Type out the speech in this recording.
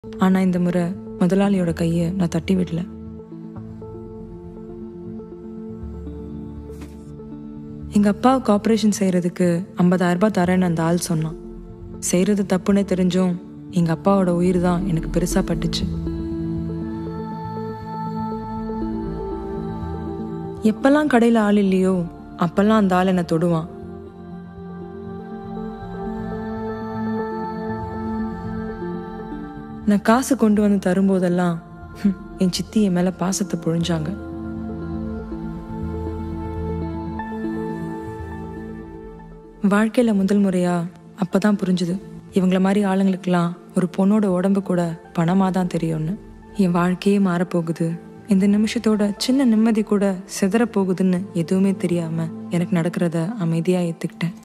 ஆனா இந்த முறை முதலாளியோட கையை நான் தட்டி விடல எங்க அப்பாவுக்கு ஆப்ரேஷன் செய்யறதுக்கு ஐம்பதாயிரம் ரூபாய் தரேன்னு அந்த ஆள் சொன்னான் செய்யறது தப்புன்னு தெரிஞ்சும் எங்க அப்பாவோட உயிர் தான் எனக்கு பெருசா பட்டுச்சு எப்பெல்லாம் கடையில ஆள் இல்லையோ அப்பெல்லாம் அந்த ஆள் என்னை தொடுவான் நான் காசு கொண்டு வந்து தரும்போதெல்லாம் ஹம், என் சித்தி என் மேல பாசத்தை பொழிஞ்சாங்க வாழ்க்கையில முதல் முறையா அப்பதான் புரிஞ்சுது இவங்கள மாதிரி ஆளுங்களுக்கெல்லாம் ஒரு பொண்ணோட உடம்பு கூட பணமா தான் தெரியும்னு என் வாழ்க்கையே மாறப்போகுது இந்த நிமிஷத்தோட சின்ன நிம்மதி கூட சிதற போகுதுன்னு எதுவுமே தெரியாம எனக்கு நடக்கிறத அமைதியா ஏத்துக்கிட்டேன்